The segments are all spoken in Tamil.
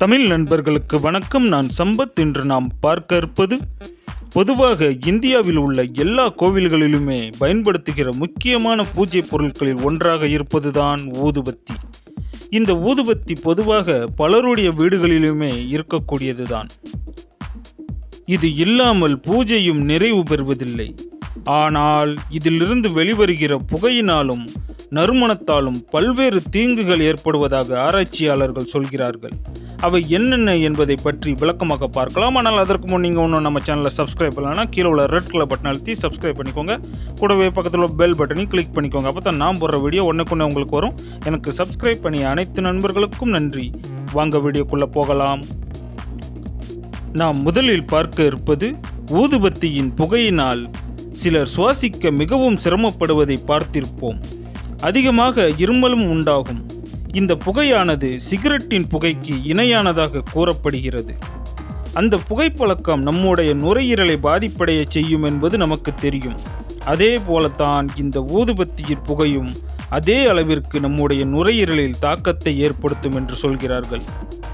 தமிழ் நண்பர்களுக்கு வணக்கம் நான் சம்பத் இன்று நாம் பார்க்க இருப்பது பொதுவாக இந்தியாவில் உள்ள எல்லா கோவில்களிலுமே பயன்படுத்துகிற முக்கியமான பூஜை பொருட்களில் ஒன்றாக இருப்பதுதான் ஊதுபத்தி இந்த ஊதுபத்தி பொதுவாக பலருடைய வீடுகளிலுமே இருக்கக்கூடியதுதான் இது இல்லாமல் பூஜையும் நிறைவு பெறுவதில்லை ஆனால் இதிலிருந்து வெளிவருகிற புகையினாலும் நறுமணத்தாலும் பல்வேறு தீங்குகள் ஏற்படுவதாக ஆராய்ச்சியாளர்கள் சொல்கிறார்கள் அவை என்னென்ன என்பதை பற்றி விளக்கமாக பார்க்கலாம் ஆனால் அதற்கு முன் நீங்கள் ஒன்றும் நம்ம சேனலை சப்ஸ்கிரைப் பண்ணலன்னா கீழே உள்ள ரெட் கலர் பட்டன் அழுத்தி சப்ஸ்கிரைப் பண்ணிக்கோங்க கூடவே பக்கத்தில் உள்ள பெல் பட்டனையும் கிளிக் பண்ணிக்கோங்க அப்போ தான் நான் போடுற வீடியோ ஒன்றுக்குன்னே உங்களுக்கு வரும் எனக்கு சப்ஸ்கிரைப் பண்ணிய அனைத்து நண்பர்களுக்கும் நன்றி வாங்க வீடியோக்குள்ளே போகலாம் நாம் முதலில் பார்க்க இருப்பது ஊதுபத்தியின் புகையினால் சிலர் சுவாசிக்க மிகவும் சிரமப்படுவதை பார்த்திருப்போம் அதிகமாக இருமலும் உண்டாகும் இந்த புகையானது சிகரெட்டின் புகைக்கு இணையானதாக கூறப்படுகிறது அந்த புகைப்பழக்கம் நம்முடைய நுரையீரலை பாதிப்படைய செய்யும் என்பது நமக்கு தெரியும் அதே போலத்தான் இந்த ஊதுபத்தியின் புகையும் அதே அளவிற்கு நம்முடைய நுரையீரலில் தாக்கத்தை ஏற்படுத்தும் என்று சொல்கிறார்கள்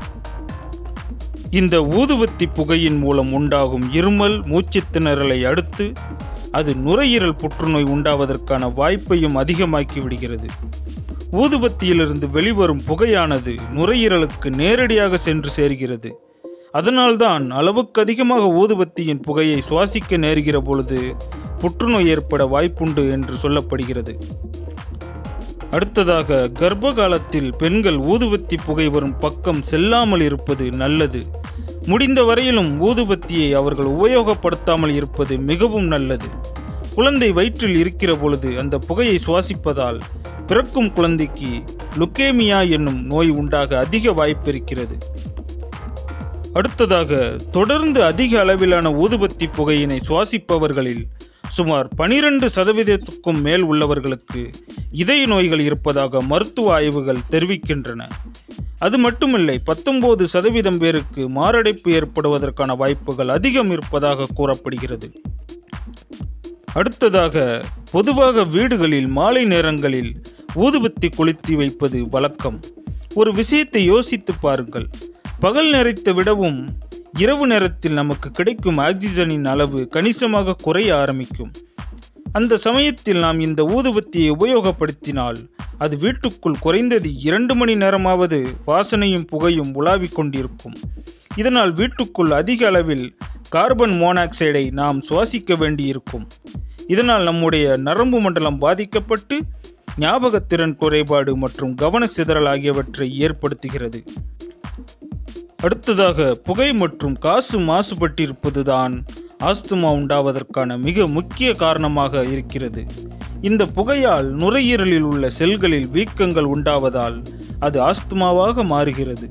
இந்த ஊதுபத்தி புகையின் மூலம் உண்டாகும் இருமல் மூச்சுத் திணறலை அடுத்து அது நுரையீரல் புற்றுநோய் உண்டாவதற்கான வாய்ப்பையும் அதிகமாக்கி விடுகிறது ஊதுபத்தியிலிருந்து வெளிவரும் புகையானது நுரையீரலுக்கு நேரடியாக சென்று சேர்கிறது அதனால்தான் அளவுக்கு அதிகமாக ஊதுபத்தியின் புகையை சுவாசிக்க நேருகிற பொழுது புற்றுநோய் ஏற்பட வாய்ப்புண்டு என்று சொல்லப்படுகிறது அடுத்ததாக கர்ப்ப காலத்தில் பெண்கள் ஊதுபத்தி புகை வரும் பக்கம் செல்லாமல் இருப்பது நல்லது முடிந்த வரையிலும் ஊதுபத்தியை அவர்கள் உபயோகப்படுத்தாமல் இருப்பது மிகவும் நல்லது குழந்தை வயிற்றில் இருக்கிற பொழுது அந்த புகையை சுவாசிப்பதால் பிறக்கும் குழந்தைக்கு லுக்கேமியா என்னும் நோய் உண்டாக அதிக வாய்ப்பு இருக்கிறது அடுத்ததாக தொடர்ந்து அதிக அளவிலான ஊதுபத்தி புகையினை சுவாசிப்பவர்களில் சுமார் பனிரெண்டு சதவீதத்துக்கும் மேல் உள்ளவர்களுக்கு இதய நோய்கள் இருப்பதாக மருத்துவ ஆய்வுகள் தெரிவிக்கின்றன அது மட்டுமில்லை பத்தொன்பது சதவீதம் பேருக்கு மாரடைப்பு ஏற்படுவதற்கான வாய்ப்புகள் அதிகம் இருப்பதாக கூறப்படுகிறது அடுத்ததாக பொதுவாக வீடுகளில் மாலை நேரங்களில் ஊதுபத்தி கொளுத்தி வைப்பது வழக்கம் ஒரு விஷயத்தை யோசித்து பாருங்கள் பகல் நேரத்தை விடவும் இரவு நேரத்தில் நமக்கு கிடைக்கும் ஆக்சிஜனின் அளவு கணிசமாக குறைய ஆரம்பிக்கும் அந்த சமயத்தில் நாம் இந்த ஊதுபத்தியை உபயோகப்படுத்தினால் அது வீட்டுக்குள் குறைந்தது இரண்டு மணி நேரமாவது வாசனையும் புகையும் உலாவிக் கொண்டிருக்கும் இதனால் வீட்டுக்குள் அதிக அளவில் கார்பன் மோனாக்சைடை நாம் சுவாசிக்க வேண்டியிருக்கும் இதனால் நம்முடைய நரம்பு மண்டலம் பாதிக்கப்பட்டு ஞாபகத்திறன் குறைபாடு மற்றும் கவன சிதறல் ஆகியவற்றை ஏற்படுத்துகிறது அடுத்ததாக புகை மற்றும் காசு மாசுபட்டிருப்பதுதான் ஆஸ்துமா உண்டாவதற்கான மிக முக்கிய காரணமாக இருக்கிறது இந்த புகையால் நுரையீரலில் உள்ள செல்களில் வீக்கங்கள் உண்டாவதால் அது ஆஸ்துமாவாக மாறுகிறது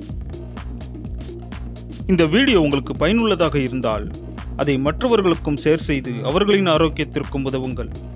இந்த வீடியோ உங்களுக்கு பயனுள்ளதாக இருந்தால் அதை மற்றவர்களுக்கும் ஷேர் செய்து அவர்களின் ஆரோக்கியத்திற்கும் உதவுங்கள்